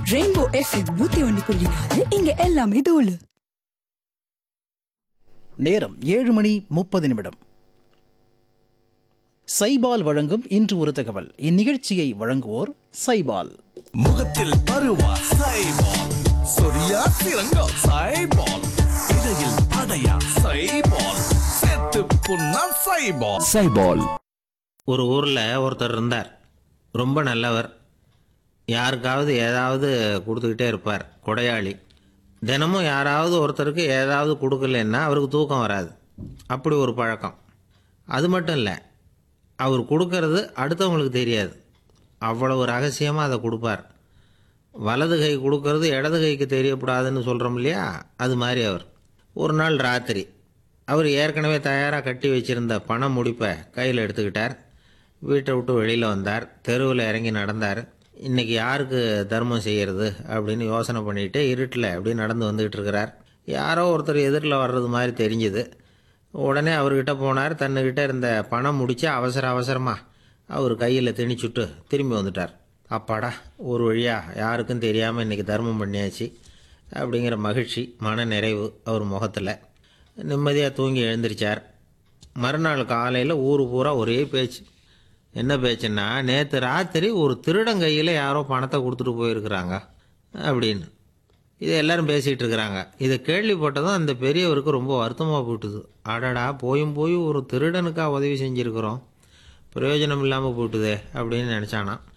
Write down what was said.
rainbow FM நூத்தி ஒன்னு புள்ளி நாலு இங்க எல்லாமே தோலு நேரம் ஏழு மணி முப்பது நிமிடம் சைபால் வழங்கும் இன்று ஒரு தகவல் இந்நிகழ்ச்சியை வழங்குவோர் சைபால் முகத்தில் பருவா சைபால் சொரியா சிறங்கா சைபால் இடையில் அடையா சைபால் செத்து புண்ணா சைபால் சைபால் ஒரு ஊரில் ஒருத்தர் இருந்தார் ரொம்ப நல்லவர் யாருக்காவது ஏதாவது கொடுத்துக்கிட்டே இருப்பார் கொடையாளி தினமும் யாராவது ஒருத்தருக்கு ஏதாவது கொடுக்கலன்னா அவருக்கு தூக்கம் வராது அப்படி ஒரு பழக்கம் அது மட்டும் இல்லை அவர் கொடுக்கறது அடுத்தவங்களுக்கு தெரியாது அவ்வளவு ரகசியமாக அதை கொடுப்பார் வலது கை கொடுக்கறது இடது கைக்கு தெரியக்கூடாதுன்னு சொல்கிறோம் இல்லையா அது மாதிரி அவர் ஒரு நாள் ராத்திரி அவர் ஏற்கனவே தயாராக கட்டி வச்சிருந்த பண முடிப்பை கையில் எடுத்துக்கிட்டார் வீட்டை விட்டு வெளியில் வந்தார் தெருவில் இறங்கி நடந்தார் இன்றைக்கி யாருக்கு தர்மம் செய்கிறது அப்படின்னு யோசனை பண்ணிட்டு இருட்டில் அப்படி நடந்து வந்துக்கிட்டு இருக்கிறார் யாரோ ஒருத்தர் எதிரில் வர்றது மாதிரி தெரிஞ்சுது உடனே அவர்கிட்ட போனார் தன்னுக்கிட்ட இருந்த பணம் முடிச்சு அவசர அவசரமாக அவர் கையில் திணிச்சுட்டு திரும்பி வந்துட்டார் அப்பாடா ஒரு வழியாக யாருக்கும் தெரியாமல் இன்றைக்கி தர்மம் பண்ணியாச்சு அப்படிங்கிற மகிழ்ச்சி மன நிறைவு அவர் முகத்தில் நிம்மதியாக தூங்கி எழுந்திரிச்சார் மறுநாள் காலையில் ஊர் பூரா ஒரே பேச்சு என்ன பேச்சுன்னா நேற்று ராத்திரி ஒரு திருடன் கையில் யாரோ பணத்தை கொடுத்துட்டு போயிருக்கிறாங்க அப்படின்னு இது எல்லாரும் பேசிகிட்டு இருக்கிறாங்க இதை கேள்விப்பட்டதும் அந்த பெரியவருக்கு ரொம்ப வருத்தமாக போயிட்டுது அடடா போயும் போய் ஒரு திருடனுக்கா உதவி செஞ்சுருக்கிறோம் பிரயோஜனம் இல்லாமல் போயிட்டுதே அப்படின்னு நினச்சானாம்